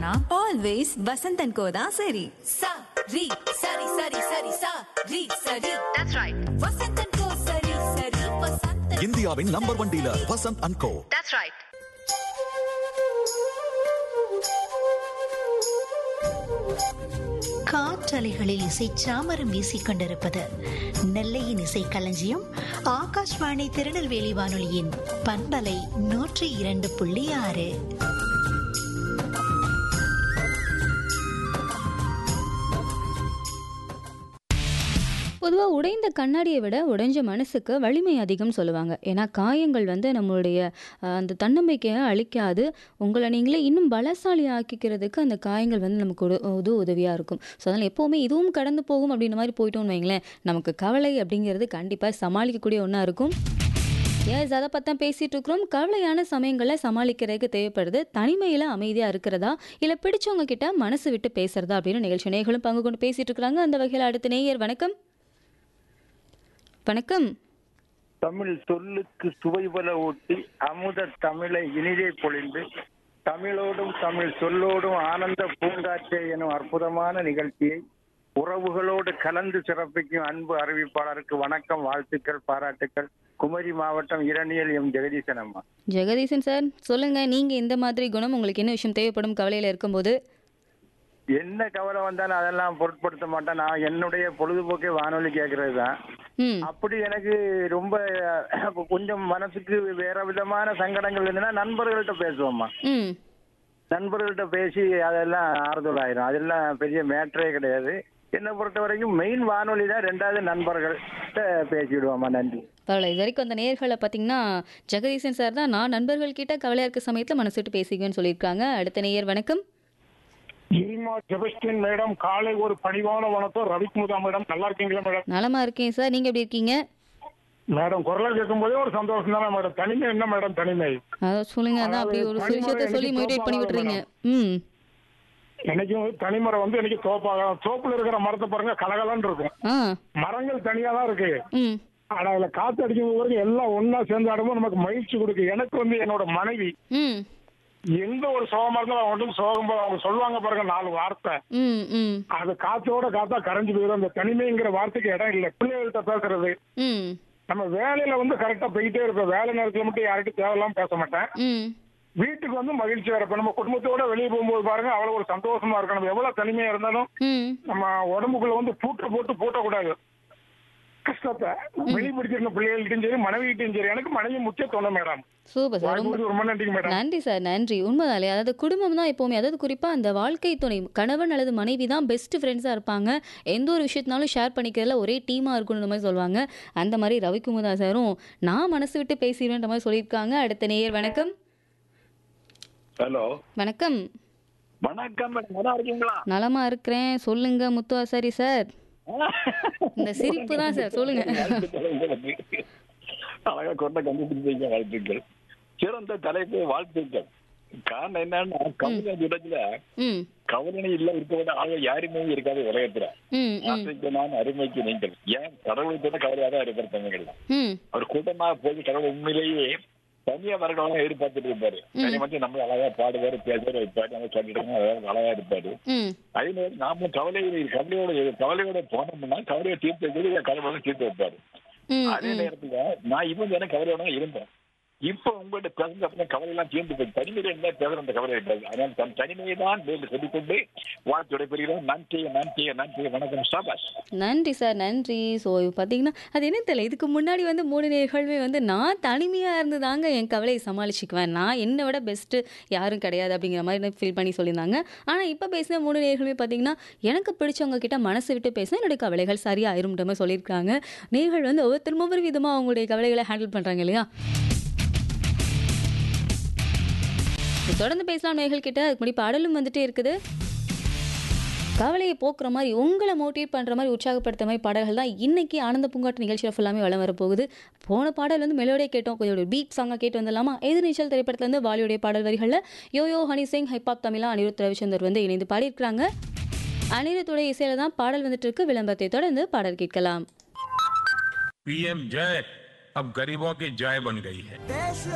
இருக்கணும்னா always Vasanth and கோ தான் சரி sa ri sari sari sari sa ri sari that's right vasantan ko sari sari vasantan இந்தியாவின் number one dealer Vasanth and co that's right காற்றலைகளில் இசை சாமரம் வீசிக் கொண்டிருப்பது நெல்லையின் இசை களஞ்சியம் ஆகாஷ்வாணி திருநெல்வேலி வானொலியின் பண்பலை நூற்றி இரண்டு புள்ளி ஆறு பொதுவாக உடைந்த கண்ணாடியை விட உடைஞ்ச மனசுக்கு வலிமை அதிகம் சொல்லுவாங்க ஏன்னா காயங்கள் வந்து நம்மளுடைய அஹ், அந்த தன்னம்பிக்கையை அழிக்காது உங்களை நீங்களே இன்னும் பலசாலி ஆக்கிக்கிறதுக்கு அந்த காயங்கள் வந்து நமக்கு உத உது உதவியாக இருக்கும் ஸோ அதனால் எப்போவுமே இதுவும் கடந்து போகும் அப்படின்ற மாதிரி போயிட்டோம்னு வைங்களேன் நமக்கு கவலை அப்படிங்கிறது கண்டிப்பாக சமாளிக்கக்கூடிய ஒன்றா இருக்கும் ஏஸ் அதை பற்றி தான் பேசிகிட்டு இருக்கிறோம் கவலையான சமயங்களில் சமாளிக்கிறதுக்கு தேவைப்படுது தனிமையில் அமைதியாக இருக்கிறதா இல்லை பிடிச்சவங்க கிட்ட மனசு விட்டு பேசுறதா அப்படின்னு நிகழ்ச்சி நேயர்களும் பங்கு கொண்டு பேசிகிட்டு இருக்கிறாங்க அந்த வகையில் அடுத்த நேயர் வணக்கம் வணக்கம் தமிழ் சொல்லுக்கு சுவைபல ஊட்டி அமுத தமிழை இனிதே பொழிந்து தமிழோடும் தமிழ் சொல்லோடும் ஆனந்த பூங்காற்றே எனும் அற்புதமான நிகழ்ச்சியை உறவுகளோடு கலந்து சிறப்பிக்கும் அன்பு அறிவிப்பாளருக்கு வணக்கம் வாழ்த்துக்கள் பாராட்டுக்கள் குமரி மாவட்டம் இரணியல் எம் ஜெகதீசன் அம்மா ஜெகதீசன் சார் சொல்லுங்க நீங்க இந்த மாதிரி குணம் உங்களுக்கு என்ன விஷயம் தேவைப்படும் கவலையில இருக்கும்போது என்ன கவலை வந்தாலும் அதெல்லாம் பொருட்படுத்த மாட்டேன் நான் என்னுடைய பொழுதுபோக்கே வானொலி கேட்கறது தான் ம் அப்படி எனக்கு ரொம்ப அஹ், கொஞ்சம் மனசுக்கு வேற விதமான சங்கடங்கள் இருந்ததுன்னா நண்பர்கள்ட்ட பேசுவோம்மா ம் நண்பர்கள்ட்ட பேசி அதெல்லாம் ஆறுதல் ஆயிரும் அதெல்லாம் பெரிய மேட்டரே கிடையாது என்னை பொறுத்த வரைக்கும் மெயின் வானொலி தான் ரெண்டாவது நண்பர்கள் பேசிவிடுவோம்மா நன்றி பரவாயில்ல இது வரைக்கும் அந்த நேர்களை பார்த்தீங்கன்னா ஜெகதீசன் சார் தான் நான் நண்பர்கள் கிட்ட கவலையா இருக்க சமயத்தில் மனசு விட்டு பேசிக்குவேன்னு சொல்லியிருக்காங்க அடுத்த நேயர் வணக்கம் இல்மா செபஸ்டின் மேடம் காலை ஒரு பணிவான வணக்கம் ரவிக்குமுதா மேடம் நல்லா இருக்கீங்களா மேடம் நலமா இருக்கேன் சார் நீங்க எப்படி இருக்கீங்க மேடம் குரலை கேட்கும் போதே ஒரு சந்தோஷம் தானே மேடம் தனிமை என்ன மேடம் தனிமை அதான் சொல்லுங்க அதான் அப்படி ஒரு சில விஷயத்த சொல்லி மோட்டிவேட் பண்ணி விட்டுறீங்க ம் என்னைக்கும் தனிமரம் வந்து எனக்கு தோப்பாக தோப்புல இருக்கிற மரத்தை பாருங்க கலகலன்னு இருக்கும் ஆ மரங்கள் தனியா தான் இருக்கு ம் ஆனா அதுல காத்து அடிக்கும் போது எல்லாம் ஒன்னா சேர்ந்து ஆடும்போது நமக்கு மகிழ்ச்சி கொடுக்கு எனக்கு வந்து என்னோட மனைவி ம் எந்த ஒரு சோகமா இருந்தாலும் அவங்க வந்து சோகம் போ- அவங்க சொல்லுவாங்க பாருங்க நாலு வார்த்தை ம் ம் அது காத்தோட காத்தா கரைஞ்சு போயிடும் அந்த தனிமைங்கிற வார்த்தைக்கு இடம் இல்லை பிள்ளைகள்கிட்ட பேசுறது ம் நம்ம வேலையில வந்து கரெக்டா போயிட்டே இருப்போம் வேலை நேரத்துல மட்டும் யார்கிட்டயும் தேவையில்லாம பேச மாட்டேன் ம் வீட்டுக்கு வந்து மகிழ்ச்சி வரப்ப நம்ம குடும்பத்தோட வெளியே போகும்போது பாருங்க அவ்வளவு ஒரு சந்தோஷமா இருக்கும் நம்ம எவ்வளவு தனிமையா இருந்தாலும் ம் நம்ம உடம்புக்குள்ள வந்து பூட்டை போட்டு பூட்டக்கூடாது கஷ்டத்தை வெளிப்படுத்திருந்த பிள்ளைகள்கிட்டயும் சரி மனைவிகிட்டையும் சரி எனக்கு மனைவி முக்கிய துணை மேடம் சூப்பர் சார் ரொம்ப வாழ்க்கை ரொம்ப நன்றிங்க மேடம் நன்றி சார் நன்றி உண்மைதாலே அதாவது குடும்பம் தான் எப்போவுமே அதாவது குறிப்பாக அந்த வாழ்க்கை துணை கணவன் அல்லது மனைவி தான் பெஸ்ட் ஃப்ரெண்ட்ஸாக இருப்பாங்க எந்த ஒரு விஷயத்தினாலும் ஷேர் பண்ணிக்கிறதுல ஒரே டீமாக இருக்கணுன்ற மாதிரி சொல்லுவாங்க அந்த மாதிரி ரவிக்குமுதா சாரும் நான் மனசு விட்டு பேசிடுவேன்ற மாதிரி சொல்லியிருக்காங்க அடுத்த நேயர் வணக்கம் ஹலோ வணக்கம் வணக்கம் மேடம் நல்லா இருக்கீங்களா நலமா இருக்கிறேன் சொல்லுங்க முத்து ஆசாரி சார் இந்த சிரிப்பு தான் சார் சொல்லுங்க அழகா கொண்ட கண்டுபிடிச்சீங்க வாழ்த்துக்கள் சிறந்த தலைப்பு வாழ்த்துக்கள் காரணம் என்னன்னா கவிதை இடத்துல ம் கவலனை இல்ல இருக்கவிட ஆக யாருமே இருக்காது உலகத்துல ம் ம் ஆசைக்கு நான் அருமைக்கு நீங்கள் ஏன் கடவுளை கூட கவலையா தான் இருப்பார் தமிழ்கள் ம் அவர் கூட்டமா போய் கடவுள் உண்மையிலேயே தனியா வரணும் எதிர்பார்த்துட்டு இருப்பாரு தனி மட்டும் நம்ம அழகா பாடுவாரு பேசுவாரு வைப்பாரு நம்ம சொல்லிட்டு அழகா அழகா இருப்பாரு ம் அதே மாதிரி நாமளும் கவலை கவலையோட கவலையோட போனோம்னா கவலையை தீர்த்து வைக்கிறது கவலையோட தீர்த்து வைப்பாரு ம் அதே நேரத்துல நான் இவங்க எனக்கு கவலையோட இருந்தேன் இப்ப உங்கள்ட்ட பேசுறது அப்புறம் கவலை எல்லாம் தீர்ந்து போய் தனிமையில என்ன பேசுற அந்த கவலை இருக்காது அதனால தன் தனிமையை தான் மேலும் சொல்லிக்கொண்டு வாழ்த்துடைய பெறுகிறோம் நன்றி நன்றி நன்றி வணக்கம் சாபாஸ் நன்றி சார் நன்றி ஸோ பார்த்தீங்கன்னா அது என்ன தெரியல இதுக்கு முன்னாடி வந்து மூணு நேர்களுமே வந்து நான் தனிமையாக இருந்து தாங்க என் கவலையை சமாளிச்சுக்குவேன் நான் என்னை விட பெஸ்ட்டு யாரும் கிடையாது அப்படிங்கிற மாதிரி ஃபீல் பண்ணி சொல்லியிருந்தாங்க ஆனால் இப்போ பேசின மூணு நேர்களுமே பார்த்தீங்கன்னா எனக்கு பிடிச்சவங்க கிட்ட மனசு விட்டு பேசினா என்னுடைய கவலைகள் சரியாயிரும்ன்ற மாதிரி சொல்லியிருக்காங்க நேர்கள் வந்து ஒவ்வொருத்தரும் ஒவ்வொரு விதமாக அவங்களுடைய கவலைகளை ஹேண்டில் பண்ணுறாங்க இல்லையா தொடர்ந்து பேசலாம் நேர்கள் கிட்ட அதுக்கு முன்னாடி பாடலும் வந்துட்டே இருக்குது கவலையை போக்குற மாதிரி உங்களை மோட்டிவேட் பண்ணுற மாதிரி உற்சாகப்படுத்த மாதிரி பாடல்கள் தான் இன்னைக்கு ஆனந்த பூங்காட்டு நிகழ்ச்சியில் ஃபுல்லாமே வளம் வரப்போகுது போன பாடல் வந்து மெலோடியை கேட்டோம் கொஞ்சம் ஒரு பீட் சாங்காக கேட்டு வந்துடலாமா எதிர்நீச்சல் திரைப்படத்துல இருந்து வாலியுடைய பாடல் வரிகளில் யோயோ ஹனி சிங் ஹைபாப் தமிழா அனிருத் ரவிச்சந்தர் வந்து இணைந்து பாடியிருக்கிறாங்க அனிருத்துடைய இசையில தான் பாடல் வந்துட்டு இருக்கு விளம்பரத்தை தொடர்ந்து பாடல் கேட்கலாம் पीएम जय अब गरीबों की जय बन गई है